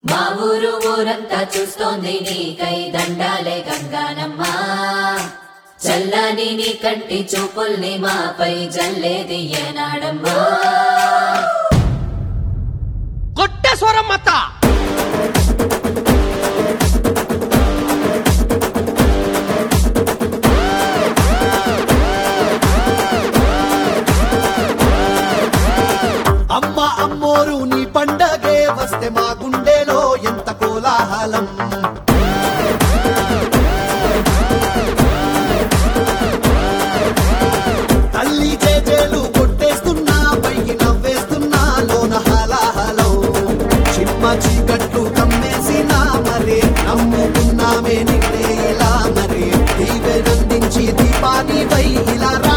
మా ఊరు ఊరంతా చూస్తోంది నీకై దండాలే గంగానమ్మ చల్లని నీ కంటి చూపుల్ని మాపై జల్లేది ఏనాడమ్మా కొట్టే స్వరం మత అమ్మ అమ్మోరు నీ పండగే వస్తే మా గుండెలో ఎంత కోలాహలం తల్లి చేజేలు కొట్టేస్తున్నా పైకి నవ్వేస్తున్నా లోన హలాహలో చిమ్మ చీకట్లు కమ్మేసినా మరి నమ్ముకున్నామే నిన్నే ఇలా మరి దీవెనందించి దీపాని పై ఇలా రా